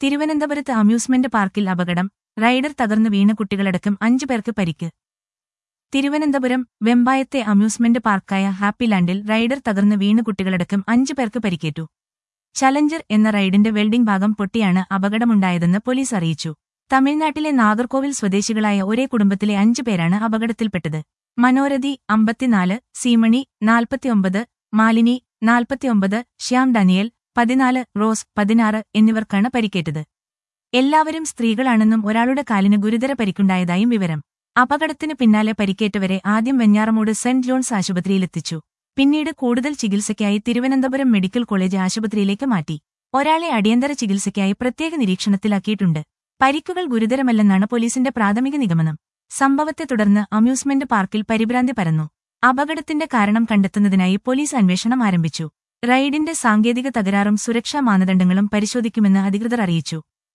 തിരുവനന്തപുരത്ത് അമ്യൂസ്മെന്റ് പാർക്കിൽ അപകടം റൈഡർ തകർന്നു വീണ കുട്ടികളടക്കം അഞ്ചു പേർക്ക് പരിക്ക് തിരുവനന്തപുരം വെമ്പായത്തെ അമ്യൂസ്മെന്റ് പാർക്കായ ഹാപ്പിലാൻഡിൽ റൈഡർ തകർന്നു വീണു കുട്ടികളടക്കം അഞ്ചു പേർക്ക് പരിക്കേറ്റു ചലഞ്ചർ എന്ന റൈഡിന്റെ വെൽഡിംഗ് ഭാഗം പൊട്ടിയാണ് അപകടമുണ്ടായതെന്ന് പോലീസ് അറിയിച്ചു തമിഴ്നാട്ടിലെ നാഗർകോവിൽ സ്വദേശികളായ ഒരേ കുടുംബത്തിലെ അഞ്ചു പേരാണ് അപകടത്തിൽപ്പെട്ടത് മനോരഥി അമ്പത്തിനാല് സീമണി നാൽപ്പത്തിയൊമ്പത് മാലിനി നാൽപ്പത്തിയൊമ്പത് ശ്യാം ഡാനിയൽ പതിനാല് റോസ് പതിനാറ് എന്നിവർക്കാണ് പരിക്കേറ്റത് എല്ലാവരും സ്ത്രീകളാണെന്നും ഒരാളുടെ കാലിന് ഗുരുതര പരിക്കുണ്ടായതായും വിവരം അപകടത്തിന് പിന്നാലെ പരിക്കേറ്റവരെ ആദ്യം വെഞ്ഞാറമൂട് സെന്റ് ജോൺസ് ആശുപത്രിയിലെത്തിച്ചു പിന്നീട് കൂടുതൽ ചികിത്സയ്ക്കായി തിരുവനന്തപുരം മെഡിക്കൽ കോളേജ് ആശുപത്രിയിലേക്ക് മാറ്റി ഒരാളെ അടിയന്തര ചികിത്സയ്ക്കായി പ്രത്യേക നിരീക്ഷണത്തിലാക്കിയിട്ടുണ്ട് പരിക്കുകൾ ഗുരുതരമല്ലെന്നാണ് പോലീസിന്റെ പ്രാഥമിക നിഗമനം സംഭവത്തെ തുടർന്ന് അമ്യൂസ്മെന്റ് പാർക്കിൽ പരിഭ്രാന്തി പരന്നു അപകടത്തിന്റെ കാരണം കണ്ടെത്തുന്നതിനായി പോലീസ് അന്വേഷണം ആരംഭിച്ചു റൈഡിന്റെ സാങ്കേതിക തകരാറും സുരക്ഷാ മാനദണ്ഡങ്ങളും പരിശോധിക്കുമെന്ന് അധികൃതർ അറിയിച്ചു